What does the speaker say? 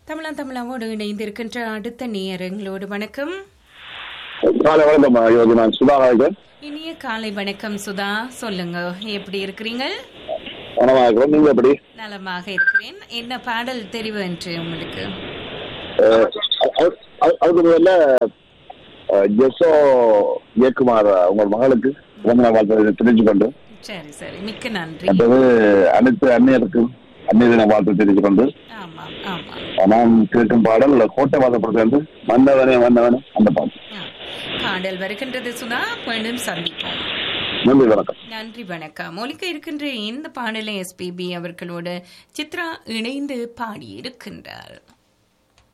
தமிழா தமிழாவோடு இணைந்திருக்கின்ற அடுத்த நேயரங்களோடு வணக்கம் காலை வணக்கம் யோகி நான் சுதாகரன் இனிய காலை வணக்கம் சுதா சொல்லுங்க எப்படி இருக்கிறீங்க வணக்கம் இருக்கிறோம் நீங்க எப்படி நலமாக இருக்கிறேன் என்ன பாடல் தெரிவு என்று உங்களுக்கு அஹ், அது- அது- அதுக்கு முதல்ல அஹ், ஜெசோ ஜெயக்குமார் உங்கள் மகளுக்கு பிறந்த வாழ்த்து தெரிஞ்சு கொண்டு சரி சரி மிக்க நன்றி மற்றது அனைத்து அந்நியருக்கும் அந்நிய தின வாழ்த்து தெரிஞ்சு கொண்டு ஆமாம் ஆமாம் நான் கேட்கும் பாடல் கோட்டை வாசப்படுறது வந்து மன்னவனே மன்னவனே அந்த பாட்டு ஆ. பாடல் வருகின்றது சுதா மீண்டும் சந்திப்போம் நன்றி வணக்கம் நன்றி வணக்கம் ஒலிக்க இருக்கின்ற இந்த பாடலை எஸ்பிபி அவர்களோடு சித்ரா இணைந்து பாடியிருக்கின்றார்